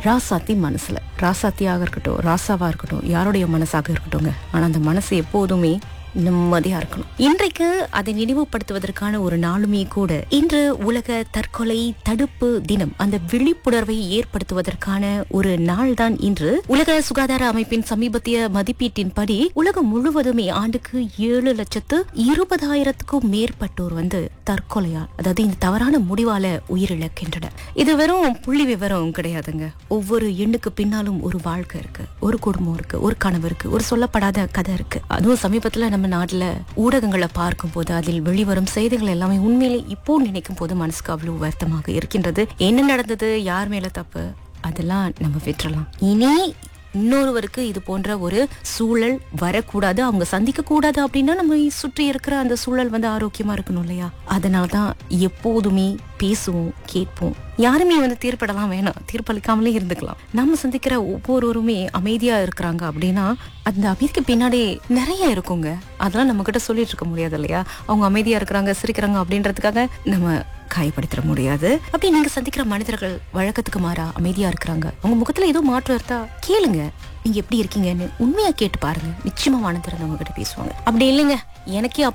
ராசாத்தி மனசுல ராசாத்தியாக இருக்கட்டும் ராசாவா இருக்கட்டும் யாருடைய மனசாக இருக்கட்டும்ங்க ஆனா அந்த மனசு எப்போதுமே நிம்மதியா இருக்கணும் இன்றைக்கு அதை நினைவுபடுத்துவதற்கான ஒரு நாளுமே கூட இன்று உலக தற்கொலை தடுப்பு தினம் அந்த விழிப்புணர்வை ஏற்படுத்துவதற்கான ஒரு நாள் தான் இன்று உலக சுகாதார அமைப்பின் சமீபத்திய மதிப்பீட்டின்படி உலகம் முழுவதுமே ஆண்டுக்கு ஏழு லட்சத்து இருபதாயிரத்துக்கும் மேற்பட்டோர் வந்து தற்கொலையால் அதாவது இந்த தவறான முடிவால உயிரிழக்கின்றனர் இது வெறும் புள்ளி விவரம் கிடையாதுங்க ஒவ்வொரு எண்ணுக்கு பின்னாலும் ஒரு வாழ்க்கை இருக்கு ஒரு குடும்பம் இருக்கு ஒரு கனவு இருக்கு ஒரு சொல்லப்படாத கதை இருக்கு அதுவும் சமீபத்துல நம்ம நாட்டுல ஊடகங்களை பார்க்கும் போது அதில் வெளிவரும் செய்திகள் எல்லாமே உண்மையிலே இப்போ நினைக்கும் போது மனசுக்கு அவ்வளவு வருத்தமாக இருக்கின்றது என்ன நடந்தது யார் மேல தப்பு அதெல்லாம் நம்ம விட்டுறலாம் இனி இன்னொருவருக்கு இது போன்ற ஒரு சூழல் வரக்கூடாது அவங்க சந்திக்க கூடாது அப்படின்னா நம்ம சுற்றி இருக்கிற அந்த சூழல் வந்து ஆரோக்கியமா இருக்கணும் இல்லையா அதனால தான் எப்போதுமே பேசுவோம் கேட்போம் யாருமே வந்து தீர்ப்படலாம் வேணாம் தீர்ப்பளிக்காமலே இருந்துக்கலாம் நம்ம சந்திக்கிற ஒவ்வொருவருமே அமைதியா இருக்கிறாங்க அப்படின்னா அந்த அமைதிக்கு பின்னாடி நிறைய இருக்குங்க அதெல்லாம் நம்ம கிட்ட சொல்லிட்டு இருக்க முடியாது இல்லையா அவங்க அமைதியா இருக்கிறாங்க சிரிக்கிறாங்க அப்படின்றதுக்காக நம்ம காயப்படுத்திட முடியாது அப்படி நீங்க சந்திக்கிற மனிதர்கள் வழக்கத்துக்கு மாறா அமைதியா இருக்கிறாங்க அவங்க முகத்துல ஏதோ மாற்றம் இருந்தா கேளுங்க நீங்க எப்படி இருக்கீங்கன்னு உண்மையா கேட்டு பாருங்க நிச்சயமா மனம் திறந்து அவங்க கிட்ட பேசுவாங்க அப்படி இல்லைங்க எனக்கே